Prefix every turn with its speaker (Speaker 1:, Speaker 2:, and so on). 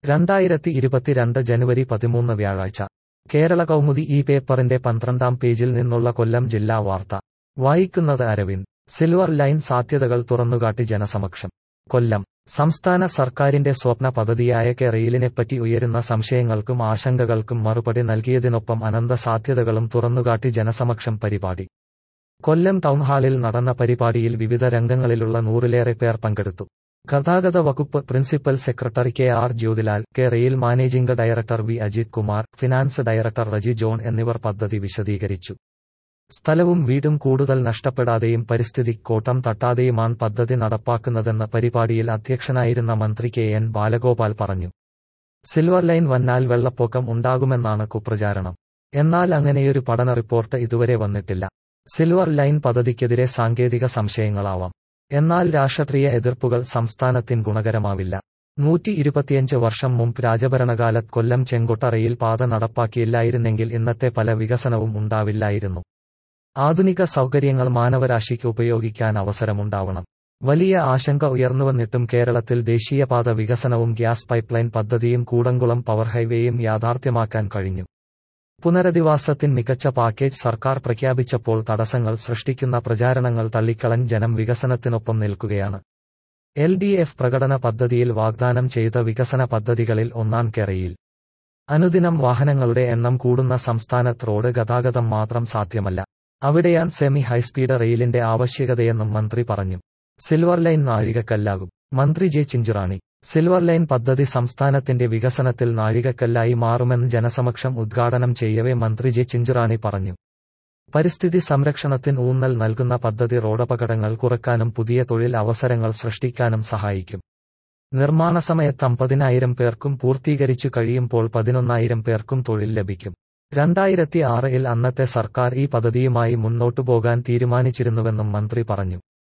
Speaker 1: രണ്ടായിരത്തി ഇരുപത്തിരണ്ട് ജനുവരി പതിമൂന്ന് വ്യാഴാഴ്ച കേരള കൗമുദി ഈ പേപ്പറിന്റെ പന്ത്രണ്ടാം പേജിൽ നിന്നുള്ള കൊല്ലം ജില്ലാ വാർത്ത വായിക്കുന്നത് അരവിന്ദ് സിൽവർ ലൈൻ സാധ്യതകൾ തുറന്നുകാട്ടി ജനസമക്ഷം കൊല്ലം സംസ്ഥാന സർക്കാരിന്റെ സ്വപ്ന പദ്ധതിയായ കെ റെയിലിനെപ്പറ്റി ഉയരുന്ന സംശയങ്ങൾക്കും ആശങ്കകൾക്കും മറുപടി നൽകിയതിനൊപ്പം അനന്ത സാധ്യതകളും തുറന്നുകാട്ടി ജനസമക്ഷം പരിപാടി കൊല്ലം ടൗൺഹാളിൽ നടന്ന പരിപാടിയിൽ വിവിധ രംഗങ്ങളിലുള്ള നൂറിലേറെ പേർ പങ്കെടുത്തു ഗതാഗത വകുപ്പ് principal secretary K R Jyothilal K rail managing director V Ajith Kumar finance director Reji John എന്നിവർ പദ്ധതി വിശദീകരിച്ചു സ്ഥലവും വീടും കൂടുതൽ നഷ്ടപ്പെടാതെയും പരിസ്ഥിതി കോട്ടം തട്ടാതെയുമാണ് പദ്ധതി നടപ്പാക്കുന്നതെന്ന് പരിപാടിയിൽ അധ്യക്ഷനായിരുന്ന മന്ത്രി കെ എൻ ബാലഗോപാൽ പറഞ്ഞു സിൽവർ ലൈൻ വന്നാൽ വെള്ളപ്പൊക്കം ഉണ്ടാകുമെന്നാണ് കുപ്രചാരണം എന്നാൽ അങ്ങനെയൊരു പഠന റിപ്പോർട്ട് ഇതുവരെ വന്നിട്ടില്ല സിൽവർ ലൈൻ പദ്ധതിക്കെതിരെ സാങ്കേതിക സംശയങ്ങളാവാം എന്നാൽ രാഷ്ട്രീയ എതിർപ്പുകൾ സംസ്ഥാനത്തിന് ഗുണകരമാവില്ല നൂറ്റി ഇരുപത്തിയഞ്ച് വർഷം മുമ്പ് രാജഭരണകാലത്ത് കൊല്ലം ചെങ്കൊട്ട റെയിൽ പാത നടപ്പാക്കിയില്ലായിരുന്നെങ്കിൽ ഇന്നത്തെ പല വികസനവും ഉണ്ടാവില്ലായിരുന്നു ആധുനിക സൗകര്യങ്ങൾ മാനവരാശിക്ക് ഉപയോഗിക്കാൻ അവസരമുണ്ടാവണം വലിയ ആശങ്ക ഉയർന്നുവന്നിട്ടും കേരളത്തിൽ ദേശീയപാത വികസനവും ഗ്യാസ് പൈപ്പ്ലൈൻ പദ്ധതിയും കൂടംകുളം പവർ ഹൈവേയും യാഥാർത്ഥ്യമാക്കാൻ കഴിഞ്ഞു പുനരധിവാസത്തിന് മികച്ച പാക്കേജ് സർക്കാർ പ്രഖ്യാപിച്ചപ്പോൾ തടസ്സങ്ങൾ സൃഷ്ടിക്കുന്ന പ്രചാരണങ്ങൾ തള്ളിക്കളൻ ജനം വികസനത്തിനൊപ്പം നിൽക്കുകയാണ് എൽ ഡി എഫ് പ്രകടന പദ്ധതിയിൽ വാഗ്ദാനം ചെയ്ത വികസന പദ്ധതികളിൽ ഒന്നാം കെറയിൽ അനുദിനം വാഹനങ്ങളുടെ എണ്ണം കൂടുന്ന സംസ്ഥാനത്ത് റോഡ് ഗതാഗതം മാത്രം സാധ്യമല്ല അവിടെയാണ് സെമി ഹൈസ്പീഡ് റെയിലിന്റെ ആവശ്യകതയെന്നും മന്ത്രി പറഞ്ഞു സിൽവർ ലൈൻ നാഴികക്കല്ലാകും മന്ത്രി ജെ ചിഞ്ചുറാണി സിൽവർ ലൈൻ പദ്ധതി സംസ്ഥാനത്തിന്റെ വികസനത്തിൽ നാഴികക്കല്ലായി മാറുമെന്ന് ജനസമക്ഷം ഉദ്ഘാടനം ചെയ്യവേ മന്ത്രി ജെ ചിഞ്ചുറാണി പറഞ്ഞു പരിസ്ഥിതി സംരക്ഷണത്തിന് ഊന്നൽ നൽകുന്ന പദ്ധതി റോഡപകടങ്ങൾ കുറയ്ക്കാനും പുതിയ തൊഴിൽ അവസരങ്ങൾ സൃഷ്ടിക്കാനും സഹായിക്കും നിർമ്മാണ സമയത്ത് അമ്പതിനായിരം പേർക്കും പൂർത്തീകരിച്ചു കഴിയുമ്പോൾ പതിനൊന്നായിരം പേർക്കും തൊഴിൽ ലഭിക്കും രണ്ടായിരത്തി ആറിൽ അന്നത്തെ സർക്കാർ ഈ പദ്ധതിയുമായി മുന്നോട്ടു പോകാൻ തീരുമാനിച്ചിരുന്നുവെന്നും മന്ത്രി പറഞ്ഞു